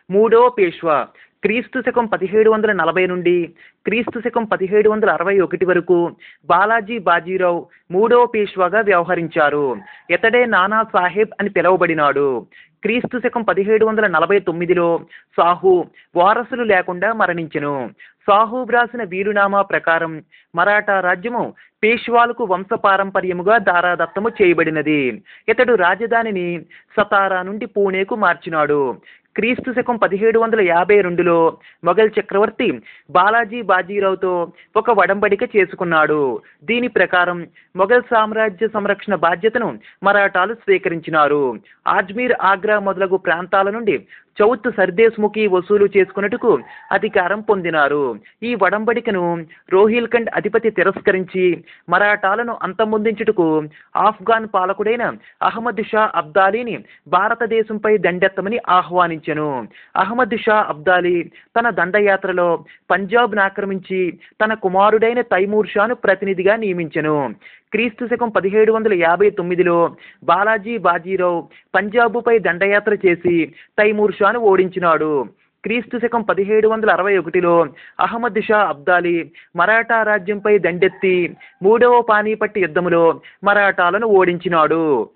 మూడవ పేష్వా క్రీస్తు శకం పదిహేడు వందల నలభై నుండి క్రీస్తు శకం పదిహేడు వందల అరవై ఒకటి వరకు బాలాజీ బాజీరావు మూడవ పేష్వాగా వ్యవహరించారు ఇతడే నానా సాహెబ్ అని పిలువబడినాడు క్రీస్తు శకం పదిహేడు వందల నలభై తొమ్మిదిలో సాహు వారసులు లేకుండా మరణించెను సాహు వ్రాసిన వీరునామా ప్రకారం మరాఠా రాజ్యము పేష్వాలకు వంశపారంపర్యముగా దారాదత్తము చేయబడినది ఇతడు రాజధానిని సతారా నుండి పూణేకు మార్చినాడు క్రీస్తు శకం పదిహేడు వందల యాభై రెండులో మొఘల్ చక్రవర్తి బాలాజీ బాజీరావుతో ఒక వడంబడిక చేసుకున్నాడు దీని ప్రకారం మొఘల్ సామ్రాజ్య సంరక్షణ బాధ్యతను మరాఠాలు స్వీకరించినారు ఆజ్మీర్ ఆగ్రా మొదలగు ప్రాంతాల నుండి చౌత్ సర్దేశ్ముఖి వసూలు చేసుకున్నట్టుకు అధికారం పొందినారు ఈ వడంబడికను రోహిల్ఖండ్ అధిపతి తిరస్కరించి మరాఠాలను అంతమొందించుటకు ఆఫ్ఘాన్ పాలకుడైన అహ్మద్ షా అబ్దాలీని భారతదేశంపై దండెత్తమని ఆహ్వానించెను అహ్మద్ షా అబ్దాలీ తన దండయాత్రలో పంజాబ్ను ఆక్రమించి తన కుమారుడైన తైమూర్ షాను ప్రతినిధిగా నియమించెను క్రీస్తు శకం పదిహేడు వందల యాభై తొమ్మిదిలో బాలాజీ బాజీరావు పంజాబుపై దండయాత్ర చేసి తైమూర్ షాను ఓడించినాడు క్రీస్తు శకం పదిహేడు వందల అరవై ఒకటిలో అహ్మద్ షా అబ్దాలీ మరాఠా రాజ్యంపై దండెత్తి మూడవ పానీపట్టి యుద్ధములో మరాఠాలను ఓడించినాడు